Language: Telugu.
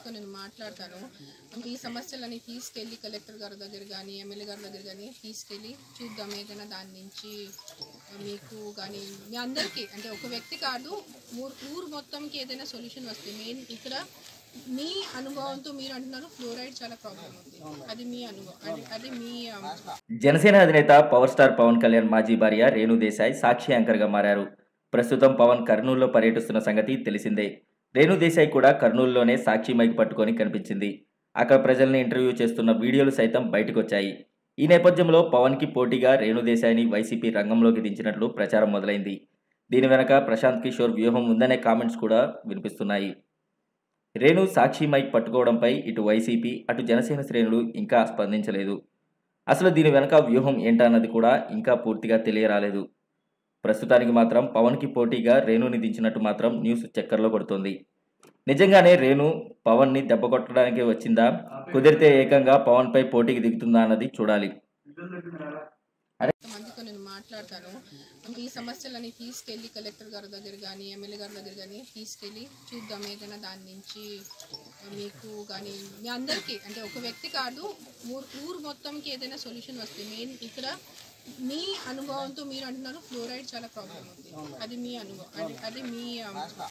కొంతమందితో నేను మాట్లాడతాను ఈ సమస్యలని తీసుకెళ్ళి కలెక్టర్ గారి దగ్గర కానీ ఎమ్మెల్యే గారి దగ్గర కానీ తీసుకెళ్ళి చూద్దాం ఏదైనా దాని నుంచి మీకు కానీ మీ అందరికీ అంటే ఒక వ్యక్తి కాదు ఊరు ఊరు మొత్తంకి ఏదైనా సొల్యూషన్ వస్తే మెయిన్ ఇక్కడ మీ అనుభవంతో మీరు అంటున్నారు ఫ్లోరైడ్ చాలా ప్రాబ్లం ఉంది అది మీ అనుభవం అది అది మీ ఆ, జనసేన అధినేత పవర్ స్టార్ పవన్ కళ్యాణ్ మాజీ భార్య రేణు దేశాయ్ సాక్షి యాంకర్గా మారారు ప్రస్తుతం పవన్ కర్నూలులో పర్యటిస్తున్న సంగతి తెలిసిందే రేణు దేశాయ్ కూడా కర్నూలులోనే సాక్షి మైక్ పట్టుకొని కనిపించింది అక్కడ ప్రజల్ని ఇంటర్వ్యూ చేస్తున్న వీడియోలు సైతం బయటకొచ్చాయి ఈ నేపథ్యంలో పవన్కి పోటీగా రేణు దేశాయ్ని వైసీపీ రంగంలోకి దించినట్లు ప్రచారం మొదలైంది దీని వెనక ప్రశాంత్ కిషోర్ వ్యూహం ఉందనే కామెంట్స్ కూడా వినిపిస్తున్నాయి రేణు సాక్షి మైక్ పట్టుకోవడంపై ఇటు వైసీపీ అటు జనసేన శ్రేణులు ఇంకా స్పందించలేదు అసలు దీని వెనక వ్యూహం ఏంటన్నది కూడా ఇంకా పూర్తిగా తెలియరాలేదు ప్రస్తుతానికి మాత్రం పవన్కి పోటీగా రేణుని దించినట్టు మాత్రం న్యూస్ చక్కర్లో కొడుతోంది నిజంగానే రేణు పవన్ని దెబ్బ కొట్టడానికి వచ్చిందా కుదిరితే ఏకంగా పవన్పై పోటీకి దిగుతుందా అన్నది చూడాలి కొంతమందితో నేను మాట్లాడతాను ఈ సమస్యలని తీసుకెళ్ళి కలెక్టర్ గారి దగ్గర కానీ ఎమ్మెల్యే గారి దగ్గర కానీ తీసుకెళ్ళి చూద్దాం ఏదైనా దాని నుంచి మీకు కానీ మీ అందరికీ అంటే ఒక వ్యక్తి కాదు ఊరు ఊరు మొత్తంకి ఏదైనా సొల్యూషన్ వస్తే మెయిన్ ఇక్కడ మీ అనుభవంతో మీరు అంటున్నారు ఫ్లోరైడ్ చాలా ప్రాబ్లం ఉంది అది మీ అనుభవం అది అది మీ ఆ,